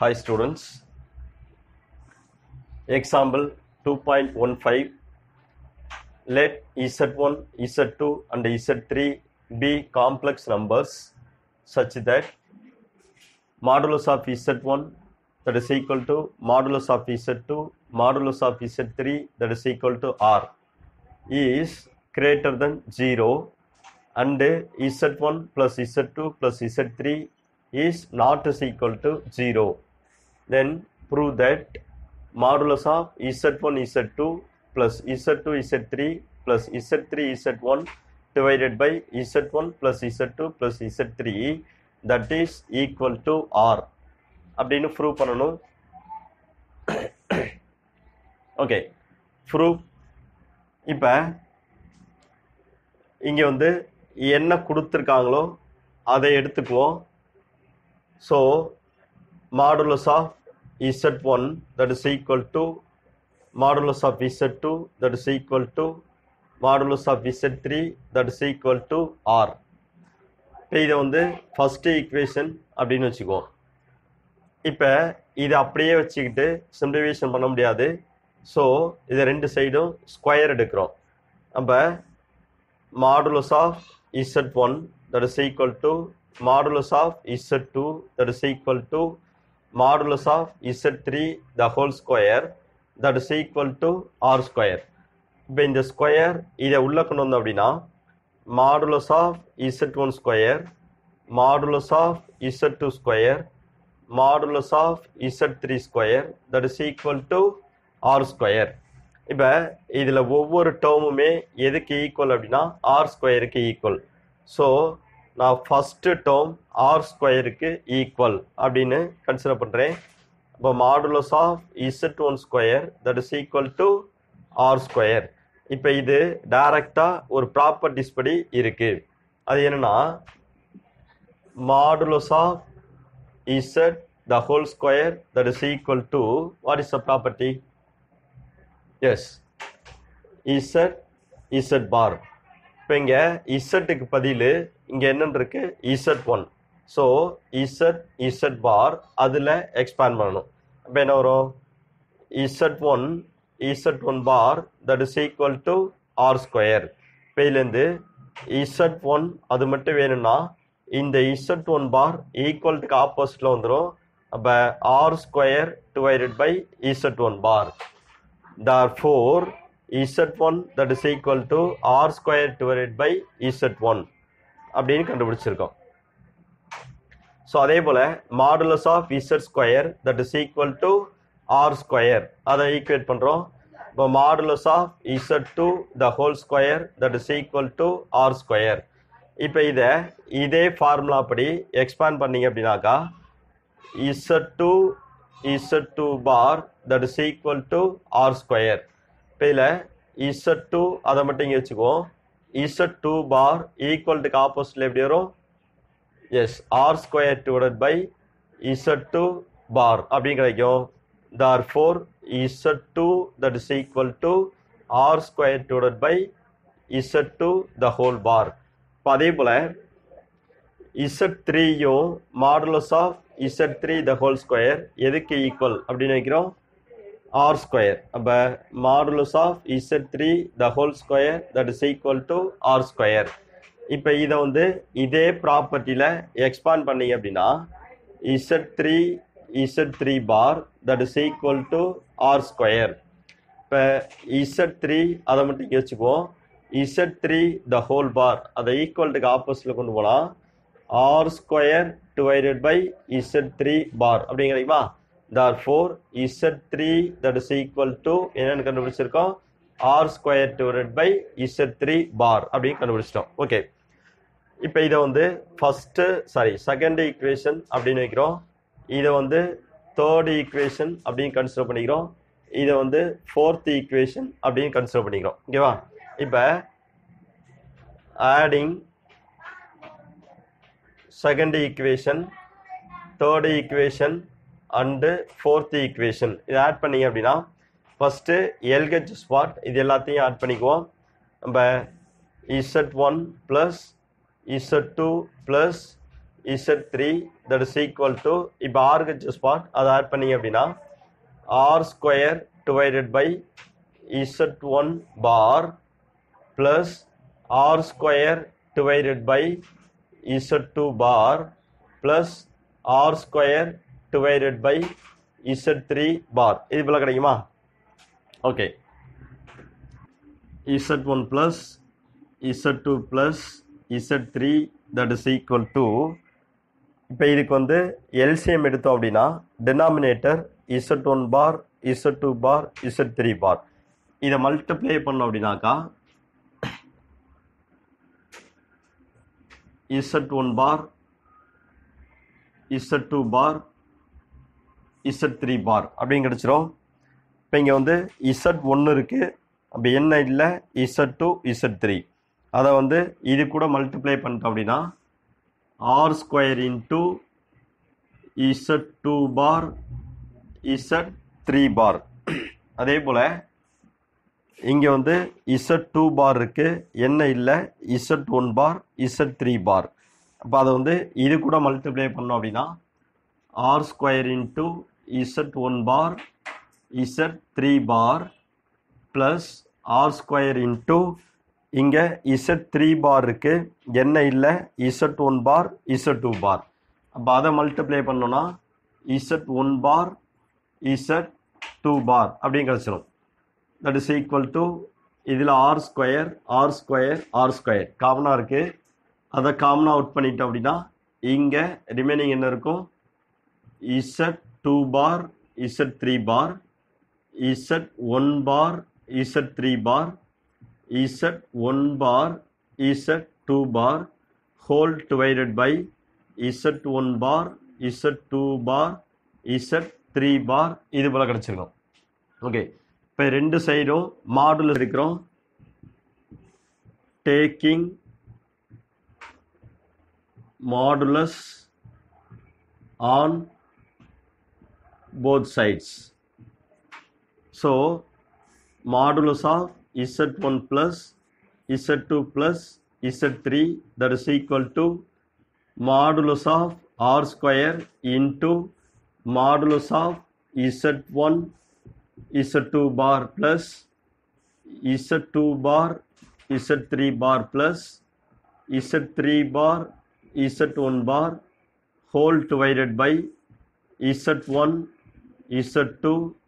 Hi students. Example 2.15. Let Z1, Z2 and Z3 be complex numbers such that modulus of Z1 that is equal to modulus of Z2 modulus of Z3 that is equal to R is greater than 0 and Z1 plus Z2 plus Z3 is not is equal to 0 then prove that modulus of Z1 Z2 plus Z2 Z3 plus Z3 Z1 divided by Z1 plus Z2 plus Z3 that is equal to R அப்படின்னு prove பண்ணணும் okay prove இப்போ இங்கே வந்து என்ன கொடுத்துருக்காங்களோ அதை எடுத்துக்குவோம் so modulus of Z one that is equal to modulus of Z two that is equal to modulus of Z three that is equal to R இப்போ இதை வந்து ஃபஸ்ட்டு ஈக்குவேஷன் அப்படின்னு வச்சுக்குவோம் இப்போ இதை அப்படியே வச்சுக்கிட்டு சிம்பிளிஃபிகேஷன் பண்ண முடியாது ஸோ இதை ரெண்டு சைடும் ஸ்கொயர் எடுக்கிறோம் நம்ம modulus of Z one that is equal to modulus of Z two that is equal to modulus of Z three the whole square that is equal to R square இப்போ இந்த square இதை உள்ளே கொண்டு வந்தோம் அப்படின்னா modulus of Z one square modulus of Z two square modulus of Z three square that is equal to R square இப்போ இதில் ஒவ்வொரு டேர்முமே எதுக்கு ஈக்குவல் அப்படின்னா ஆர் ஸ்கொயருக்கு ஈக்குவல் ஸோ நான் ஃபஸ்ட்டு டேர்ம் ஆர் ஸ்கொயருக்கு ஈக்குவல் அப்படின்னு கன்சிடர் பண்ணுறேன் இப்போ modulus of Z one square that is equal to R square இப்போ இது டைரக்டாக ஒரு ப்ராப்பர்ட்டிஸ் படி இருக்குது அது என்னன்னா modulus of z the whole square that is equal to what is the property yes z z bar இப்போ இங்கே இசட்டுக்கு பதில் இங்கே என்னன்னு இருக்கு Z one so Z Z bar அதில் எக்ஸ்பேண்ட் பண்ணணும் அப்போ என்ன வரும் Z one Z one bar that is equal to R square இப்போ இதுலேருந்து இசட் ஒன் அது மட்டும் வேணும்னா இந்த இசட் ஒன் பார் ஈக்குவல்ட்டுக்கு ஆப்போசிட்டில் வந்துடும் அப்போ r square divided by z one bar therefore z one that is equal to R square divided by z one அப்படின்னு கண்டுபிடிச்சிருக்கோம் ஸோ அதே போல் modulus of z square that is equal to R square அதை equate பண்ணுறோம் இப்போ modulus of Z two the whole square that is equal to R square இப்போ இதை இதே ஃபார்முலா படி எக்ஸ்பேண்ட் பண்ணீங்க அப்படின்னாக்கா z two z two bar that is equal to R square இப்போ இதில் இசட் டூ அதை மட்டும் இங்கே வச்சுக்குவோம் இசட் டூ பார் ஈக்குவல்ட்டுக்கு ஆப்போசிட்டில் எப்படி வரும் as r square divided by z two bar அப்படின்னு கிடைக்கும் therefore z two that is equal to R square divided by z two the whole bar இப்போ அதே போல் இசட் த்ரீயும் modulus of Z three the whole square எதுக்கு equal அப்படின்னு வைக்கிறோம் r square அப்போ modulus of Z three the whole square that is equal to R square இப்போ இதை வந்து இதே ப்ராப்பர்ட்டியில் எக்ஸ்பாண்ட் பண்ணீங்க அப்படின்னா z three z three bar that is equal to R square இப்போ இசட் த்ரீ அதை மட்டும் இங்கே வச்சுக்குவோம் z three the whole bar அதை ஈக்குவல்ட்டுக்கு ஆப்போசிட்டில் கொண்டு போகலாம் r square divided by z three bar அப்படிங்கிறீங்களா therefore z three that is equal to என்னென்னு கண்டுபிடிச்சிருக்கோம் r square divided by z three bar அப்படின்னு கண்டுபிடிச்சிட்டோம் ஓகே இப்போ இதை வந்து ஃபஸ்ட்டு சாரி செகண்ட் ஈக்குவேஷன் அப்படின்னு வைக்கிறோம் இதை வந்து தேர்ட் ஈக்குவேஷன் அப்படின்னு கன்சிடர் பண்ணிக்கிறோம் இதை வந்து ஃபோர்த் ஈக்குவேஷன் அப்படின்னு கன்சிடர் பண்ணிக்கிறோம் ஓகேவா இப்போ adding second equation third equation and fourth equation இதை ஆட் பண்ணிங்க அப்படின்னா ஃபஸ்ட்டு எல்ஹெச் ஸ்பாட் இது எல்லாத்தையும் ஆட் பண்ணிக்குவோம் நம்ம z one plus z two plus z three that is equal to இப்போ ஆர்ஹெச் ஸ்பாட் அதை ஆட் பண்ணீங்க அப்படின்னா r square divided by z one bar plus r square divided by z two bar plus r square divided by z three bar இது போல கிடைக்குமா okay z1 plus z2 plus z3 that is equal to இப்போ இதுக்கு வந்து LCM எடுத்தோம் அப்படின்னா denominator z1 பார் z2 bar z3 பார் இதை multiply பண்ணோம் அப்படின்னாக்கா z1 பார் z2 பார் z3 பார் அப்படின்னு கிடச்சிரும் இப்போ இங்கே வந்து இசட் ஒன்று இருக்குது அப்போ என்ன இல்லை இசட் டூ இசட் த்ரீ அதை வந்து இது கூட மல்டிப்ளை பண்ணிட்டோம் அப்படின்னா r square into z two bar z three bar அதே போல் இங்கே வந்து இசட் டூ பார் இருக்குது என்ன இல்லை z one bar z three bar அப்போ அதை வந்து இது கூட மல்டிப்ளை பண்ணோம் அப்படின்னா r square into z one bar z three bar plus r square into இங்கே இசட் த்ரீ பார் இருக்குது என்ன இல்லை z one bar z two bar அப்போ அதை மல்டிப்ளை பண்ணோன்னா z one bar z two bar அப்படின்னு கிடச்சிரும் தட் இஸ் ஈக்குவல் டு இதில் r square r square r square காமனாக இருக்குது அதை காமனாக அவுட் பண்ணிட்டோம் அப்படின்னா இங்கே ரிமைனிங் என்ன இருக்கும் z two bar z three bar z one bar z three bar z one bar z two bar whole divided by z one bar z two bar z three bar இது போல் கிடச்சிருக்கும் okay இப்போ ரெண்டு சைடும் மாடுல இருக்கிறோம் taking modulus on both sides. So, modulus of Z1 plus Z2 plus Z3 that is equal to modulus of R square into modulus of Z1 Z2 bar plus Z2 bar Z3 bar plus Z3 bar Z1 bar whole divided by Z1 Z2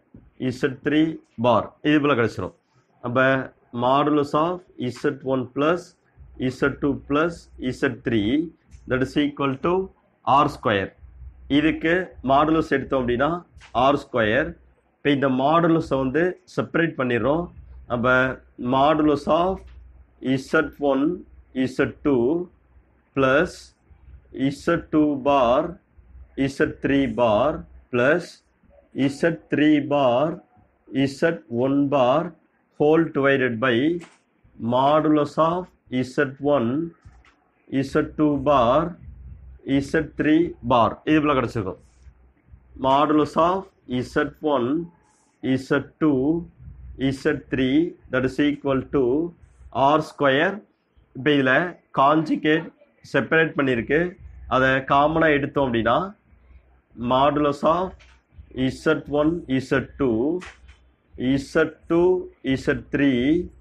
Z3 bar இது போல் கிடச்சிரும் அப்போ modulus of Z1 plus Z2 plus Z3 that is equal to R square இதுக்கு modulus எடுத்தோம் அப்படின்னா r square இப்போ இந்த மாடுலஸை வந்து செப்பரேட் பண்ணிடுறோம் அப்போ modulus of Z1 Z2 plus Z2 bar Z3 bar plus Z3 bar Z1 bar whole divided by modulus of Z1 Z2 bar Z3 bar இது போல கிடச்சிருக்கும் modulus of Z1 Z2 Z3 that is equal to R square இப்போ இதில் conjugate separate பண்ணியிருக்கு அதை காமனாக எடுத்தோம் அப்படின்னா modulus of Z one z two z two z three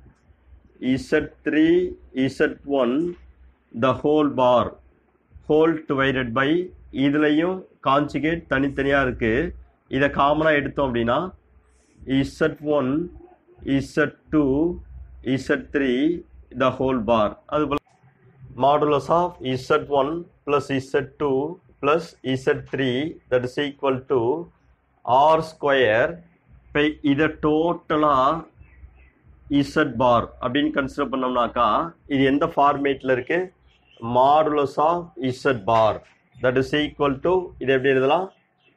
z three z one the whole bar whole divided by இதுலேயும் conjugate தனித்தனியாக இருக்குது இதை காமனாக எடுத்தோம் அப்படின்னா z one z two z three the whole bar அதுபோல் modulus of z1 plus z2 plus z3 that is equal to r square இப்போ இதை டோட்டலாக இசட் பார் அப்படின்னு கன்சிடர் பண்ணோம்னாக்கா இது எந்த ஃபார்மேட்டில் இருக்கு modulus of z bar that is equal to இது எப்படி எழுதலாம்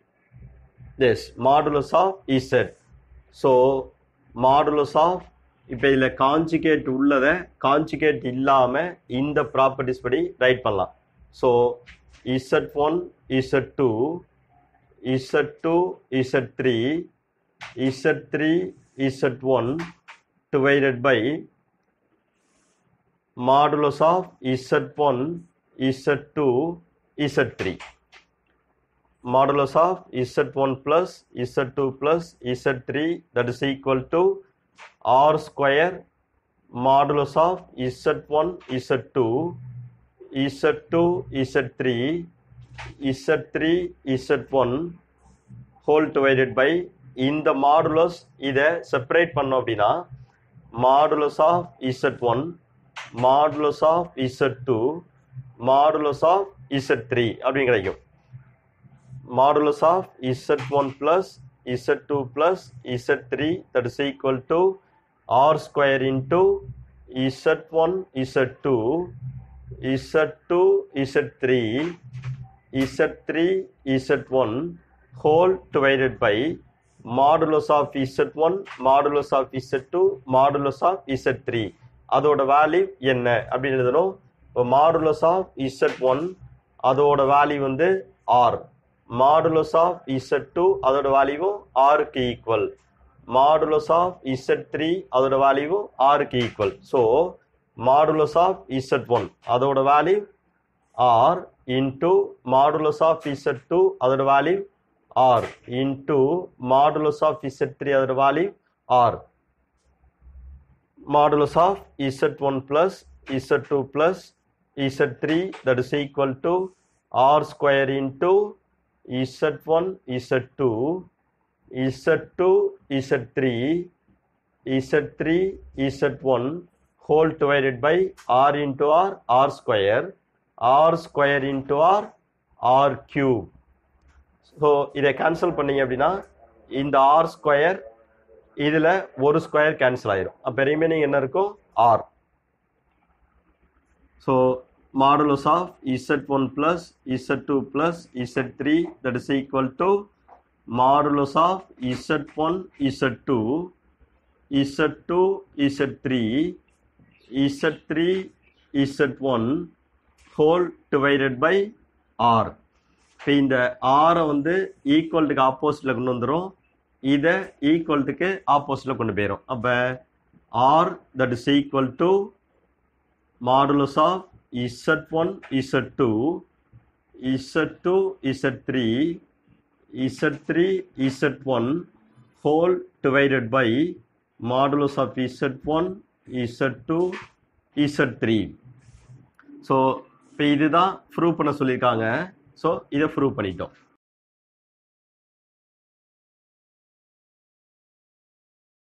as modulus of z so modulus of இப்போ இதில் காஞ்சிகேட் உள்ளதை காஞ்சிகேட் இல்லாமல் இந்த ப்ராப்பர்ட்டிஸ் படி ரைட் பண்ணலாம் so z one z two z two z three z three z one divided by modulus of Z one z two Z3 modulus of Z1 plus Z2 plus Z3 that is equal to R square modulus of Z1 Z2 Z2 Z3 Z3 Z1 whole divided by இந்த modulus இதை separate பண்ணோம் அப்படின்னா modulus of Z one modulus of Z two modulus of Z three அப்படின்னு கிடைக்கும் modulus of Z one plus z two plus z three that is equal to R square into z one z two z two z three z three z one whole divided by modulus of z1 modulus of z2 modulus of z3 அதோட value என்ன அப்படின்னு எழுதணும் இப்போ modulus of Z one அதோட value வந்து r modulus of Z two அதோட வேல்யூவும் ஆருக்கு equal modulus of Z three அதோட வேல்யூவும் ஆருக்கு equal so modulus of Z one அதோட value r into modulus of Z two அதோட value r into modulus of z3 அதோட value r modulus of z1 plus z2 plus z3 that is equal to r square into z1 z2 z2 z3 z3 z1 whole divided by r into r r square r square into r r cube so இதை cancel பண்ணீங்க அப்படின்னா இந்த R square இதில் ஒரு square cancel ஆயிரும் அப்போ remaining என்ன இருக்கும் r so modulus of Z one plus z two plus z three that is equal to modulus of Z one z two z two z three z three z one whole divided by r இப்போ இந்த ஆரை வந்து ஈக்குவல்ட்டுக்கு ஆப்போசிட்டில் கொண்டு வந்துடும் இதை ஈக்குவல்ட்டுக்கு ஆப்போசிட்டில் கொண்டு போயிடும் அப்போ r that is equal to modulus of Z one z two z two z three z three z one whole divided by modulus of Z one z two z three so இப்போ இதுதான் prove பண்ண சொல்லியிருக்காங்க so இதை prove பண்ணிட்டோம்